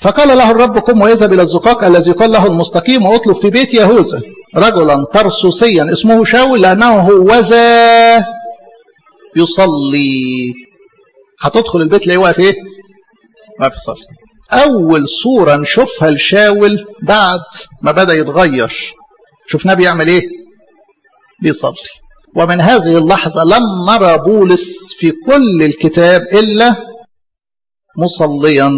فقال له الرب قم واذهب الى الزقاق الذي قال له المستقيم واطلب في بيت يهوذا رجلا ترسوسيا اسمه شاول لانه هوذا يصلي هتدخل البيت تلاقيه واقف ايه؟ واقف يصلي اول صوره نشوفها لشاول بعد ما بدا يتغير شفناه بيعمل ايه؟ بيصلي ومن هذه اللحظه لم نرى بولس في كل الكتاب الا مصليا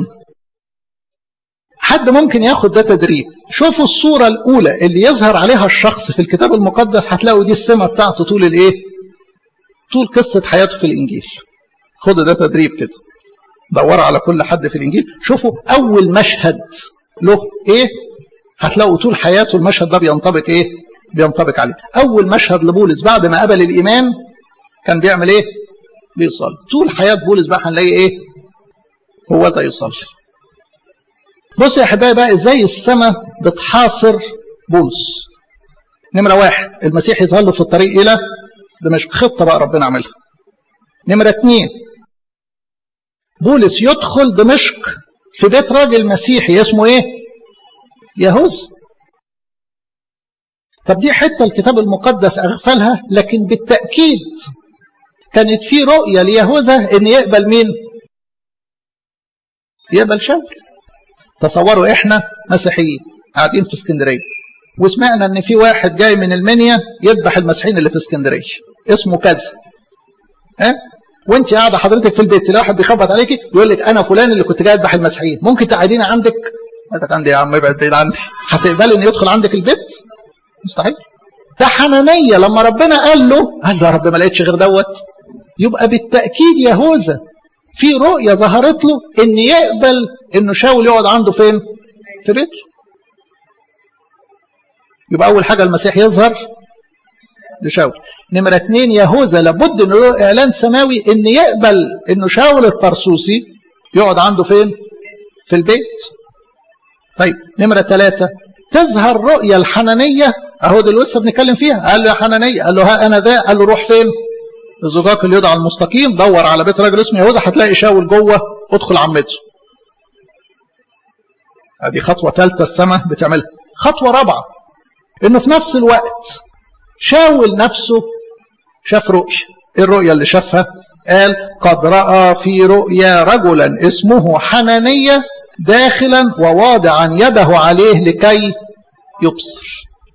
حد ممكن ياخد ده تدريب شوفوا الصورة الأولى اللي يظهر عليها الشخص في الكتاب المقدس هتلاقوا دي السمة بتاعته طول الإيه؟ طول قصة حياته في الإنجيل خدوا ده تدريب كده دوروا على كل حد في الإنجيل شوفوا أول مشهد له إيه؟ هتلاقوا طول حياته المشهد ده بينطبق إيه؟ بينطبق عليه أول مشهد لبولس بعد ما قبل الإيمان كان بيعمل إيه؟ بيصلي طول حياة بولس بقى هنلاقي إيه؟ هو زي يصلي بصوا يا احبائي بقى ازاي السماء بتحاصر بولس نمرة واحد المسيح يظهر له في الطريق إلى دمشق خطة بقى ربنا عملها نمرة اتنين بولس يدخل دمشق في بيت راجل مسيحي اسمه ايه؟ يهوذا طب دي حتة الكتاب المقدس أغفلها لكن بالتأكيد كانت في رؤية ليهوذا إن يقبل مين؟ يقبل شاول تصوروا احنا مسيحيين قاعدين في اسكندريه وسمعنا ان في واحد جاي من المنيا يذبح المسيحيين اللي في اسكندريه اسمه كذا ها أه؟ وانت قاعده حضرتك في البيت تلاقي واحد بيخبط عليكي يقول لك انا فلان اللي كنت جاي اذبح المسيحيين ممكن تقعديني عندك قالت عندي يا عم ابعد بعيد عني هتقبلي ان يدخل عندك البيت مستحيل ده حنانيه لما ربنا قال له قال له يا رب ما لقيتش غير دوت يبقى بالتاكيد يهوذا في رؤية ظهرت له ان يقبل انه شاول يقعد عنده فين في بيته يبقى اول حاجة المسيح يظهر لشاول نمرة اتنين يهوذا لابد انه له اعلان سماوي ان يقبل انه شاول الطرسوسي يقعد عنده فين في البيت طيب نمرة ثلاثة تظهر رؤية الحنانية اهو دي لسه بنتكلم فيها قال له يا حنانية قال له ها انا ذا قال له روح فين الزجاج اللي يدعى المستقيم دور على بيت راجل اسمه يهوذا هتلاقي شاول جوه ادخل عمته ادي خطوه ثالثه السماء بتعملها خطوه رابعه انه في نفس الوقت شاول نفسه شاف رؤيا ايه الرؤيا اللي شافها قال قد راى في رؤيا رجلا اسمه حنانيه داخلا وواضعا يده عليه لكي يبصر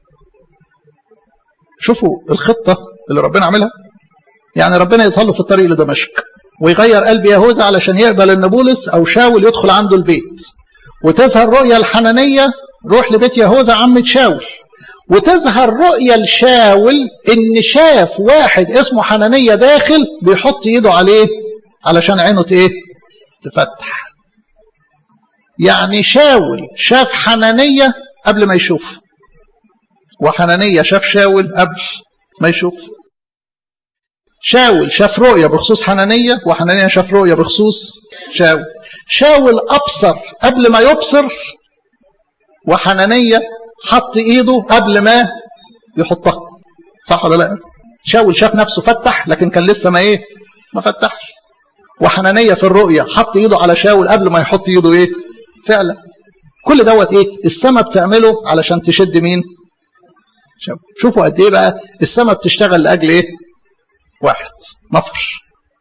شوفوا الخطه اللي ربنا عملها يعني ربنا يظهر له في الطريق لدمشق ويغير قلب يهوذا علشان يقبل ان بولس او شاول يدخل عنده البيت وتظهر رؤيا الحنانيه روح لبيت يهوذا عمة شاول وتظهر رؤيا لشاول ان شاف واحد اسمه حنانيه داخل بيحط ايده عليه علشان عينه ايه تفتح يعني شاول شاف حنانيه قبل ما يشوف وحنانيه شاف شاول قبل ما يشوف شاول شاف رؤية بخصوص حنانية وحنانية شاف رؤية بخصوص شاول شاول أبصر قبل ما يبصر وحنانية حط إيده قبل ما يحطها صح ولا لا شاول شاف نفسه فتح لكن كان لسه ما إيه ما فتحش وحنانية في الرؤية حط إيده على شاول قبل ما يحط إيده إيه فعلا كل دوت إيه السماء بتعمله علشان تشد مين شاول شوفوا قد إيه بقى السماء بتشتغل لأجل إيه واحد مفرش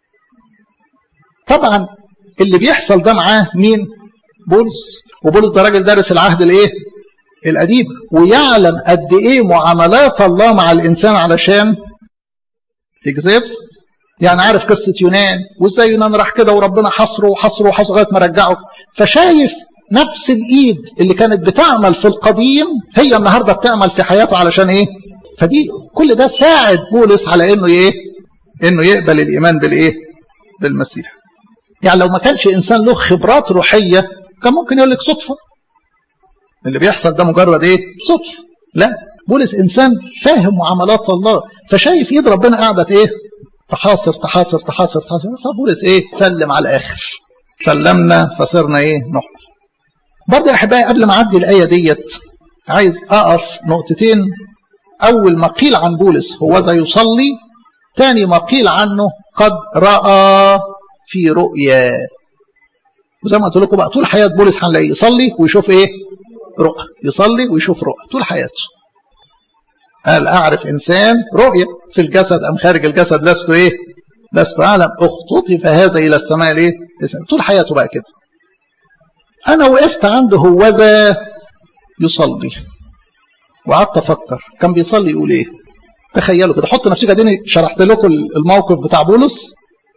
طبعا اللي بيحصل ده معاه مين بولس وبولس ده راجل دارس العهد الايه القديم ويعلم قد ايه معاملات الله مع الانسان علشان يجذب يعني عارف قصه يونان وازاي يونان راح كده وربنا حصره وحصره وحصره لغايه ما رجعه فشايف نفس الايد اللي كانت بتعمل في القديم هي النهارده بتعمل في حياته علشان ايه فدي كل ده ساعد بولس على انه ايه انه يقبل الايمان بالايه بالمسيح يعني لو ما كانش انسان له خبرات روحيه كان ممكن يقول لك صدفه اللي بيحصل ده مجرد ايه صدفه لا بولس انسان فاهم معاملات الله فشايف ايد ربنا قاعده ايه تحاصر تحاصر تحاصر تحاصر فبولس ايه سلم على الاخر سلمنا فصرنا ايه نحمل برضه يا احبائي قبل ما اعدي الايه ديت عايز اقف نقطتين اول ما قيل عن بولس هو ذا يصلي ثاني ما قيل عنه قد راى في رؤيا وزي ما قلت لكم بقى طول حياه بولس هنلاقيه يصلي ويشوف ايه رؤى يصلي ويشوف رؤى طول حياته قال اعرف انسان رؤيا في الجسد ام خارج الجسد لست ايه لست اعلم اختطف هذا الى السماء الايه طول حياته بقى كده انا وقفت عنده هوذا يصلي وقعدت افكر كان بيصلي يقول ايه تخيلوا كده حط نفسك اديني شرحت لكم الموقف بتاع بولس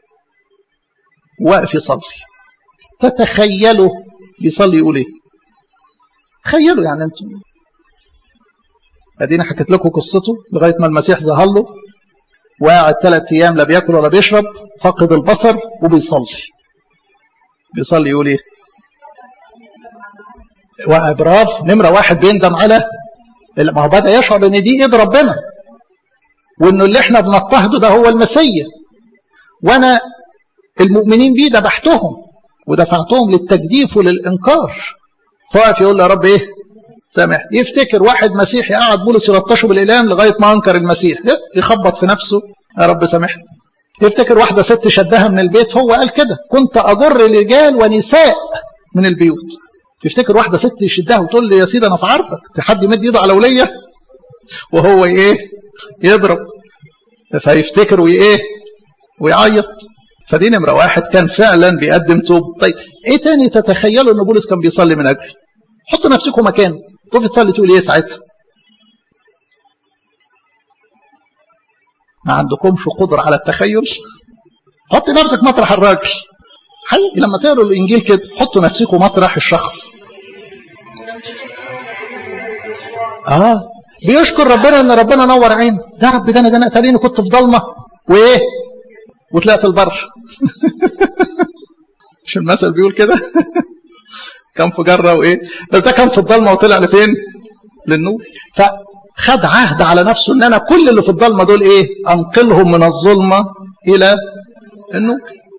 واقف يصلي تتخيلوا بيصلي يقول ايه تخيلوا يعني انتم اديني حكيت لكم قصته لغايه ما المسيح ظهر له وقعد ثلاث ايام لا بياكل ولا بيشرب فقد البصر وبيصلي بيصلي يقول ايه وابراف نمره واحد بيندم على ما هو بدا يشعر ان دي ايد ربنا وانه اللي احنا بنضطهده ده هو المسيا وانا المؤمنين بيه ذبحتهم ودفعتهم للتجديف وللانكار فواقف يقول له يا رب ايه سامح يفتكر واحد مسيحي قعد بولس يلطشه بالاعلام لغايه ما انكر المسيح يخبط في نفسه يا رب سامحني يفتكر واحده ست شدها من البيت هو قال كده كنت اجر رجال ونساء من البيوت يفتكر واحده ست يشدها وتقول لي يا سيدي انا في عرضك حد يمد ايده على وليه وهو ايه يضرب فيفتكر وايه ويعيط فدي نمرة واحد كان فعلا بيقدم توب طيب ايه تاني تتخيلوا ان بولس كان بيصلي من اجله حطوا نفسكم مكانه تقف تصلي تقول ايه ساعتها ما عندكمش قدرة على التخيل حط نفسك مطرح الراجل حقيقي لما تقروا الانجيل كده حطوا نفسكم مطرح الشخص اه بيشكر ربنا ان ربنا نور عينه ده رب ده انا ده انا اتاريني كنت في ضلمه وايه وطلعت البر مش المثل بيقول كده كان في جره وايه بس ده كان في الضلمه وطلع لفين للنور فخد عهد على نفسه ان انا كل اللي في الضلمه دول ايه انقلهم من الظلمه الى النور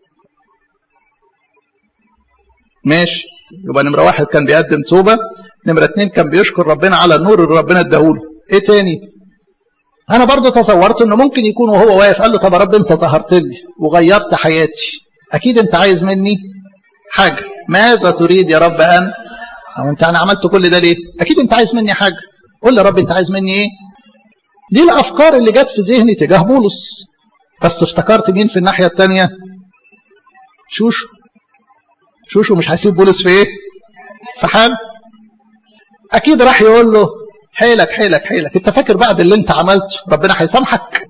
ماشي يبقى نمره واحد كان بيقدم توبه نمره اتنين كان بيشكر ربنا على النور اللي ربنا اداهوله ايه تاني انا برضو تصورت انه ممكن يكون وهو واقف قال له طب يا رب انت ظهرت لي وغيرت حياتي اكيد انت عايز مني حاجه ماذا تريد يا رب ان او انت انا عملت كل ده ليه اكيد انت عايز مني حاجه قول لي يا رب انت عايز مني ايه دي الافكار اللي جت في ذهني تجاه بولس بس افتكرت مين في الناحيه الثانيه شوشو شوشو مش هيسيب بولس في ايه في حال اكيد راح يقول له حيلك حيلك حيلك انت فاكر بعد اللي انت عملته ربنا هيسامحك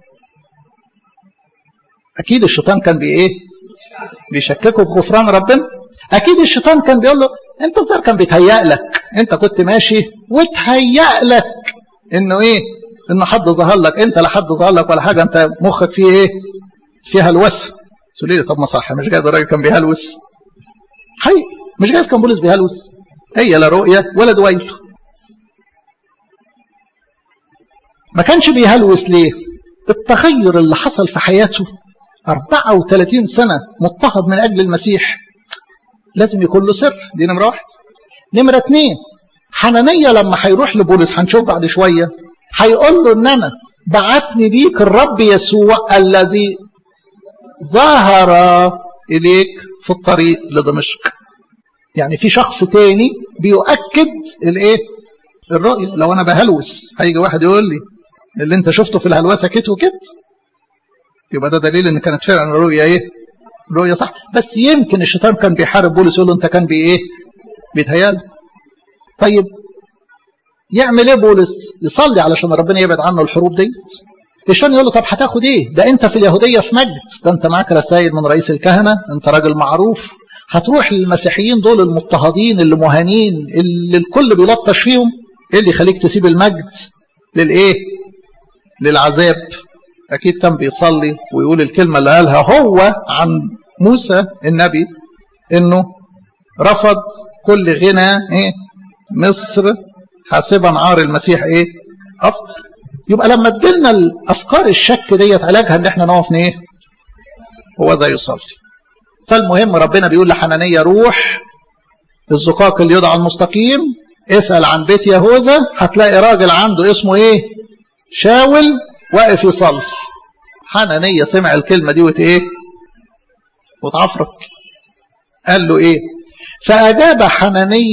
اكيد الشيطان كان بي ايه بيشككه في غفران ربنا اكيد الشيطان كان بيقول له انت الظاهر كان بيتهيأ لك انت كنت ماشي وتهيأ لك انه ايه انه حد ظهر لك انت لا حد ظهر لك ولا حاجه انت مخك فيه ايه فيها الوس تقول لي طب ما صح مش جايز الراجل كان بيهلوس حقيقي مش جايز كان بولس بيهلوس هي لا رؤيه ولا دويل ما كانش بيهلوس ليه التغير اللي حصل في حياته 34 سنة مضطهد من أجل المسيح لازم يكون له سر دي نمرة واحد نمرة اتنين حنانية لما هيروح لبولس هنشوف بعد شوية هيقول له ان انا بعتني ليك الرب يسوع الذي ظهر اليك في الطريق لدمشق يعني في شخص تاني بيؤكد الايه الرؤية لو انا بهلوس هيجي واحد يقول لي اللي انت شفته في الهلوسه كت وكت يبقى ده دليل ان كانت فعلا الرؤيه ايه رؤيه صح بس يمكن الشيطان كان بيحارب بولس يقول له انت كان بي ايه بيتهيال طيب يعمل ايه بولس يصلي علشان ربنا يبعد عنه الحروب ديت الشيطان يقول له طب هتاخد ايه ده انت في اليهوديه في مجد ده انت معاك رسائل من رئيس الكهنه انت راجل معروف هتروح للمسيحيين دول المضطهدين اللي مهانين اللي الكل بيلطش فيهم ايه اللي يخليك تسيب المجد للايه للعذاب اكيد كان بيصلي ويقول الكلمه اللي قالها هو عن موسى النبي انه رفض كل غنى ايه مصر حاسبا عار المسيح ايه افضل يبقى لما تجيلنا الافكار الشك ديت علاجها ان احنا نقف ايه هو زي يصلي فالمهم ربنا بيقول لحنانيه روح الزقاق اللي يدعى المستقيم اسال عن بيت يهوذا هتلاقي راجل عنده اسمه ايه شاول واقف يصلي حنانية سمع الكلمة دي وت ايه واتعفرت قال له ايه فأجاب حنانية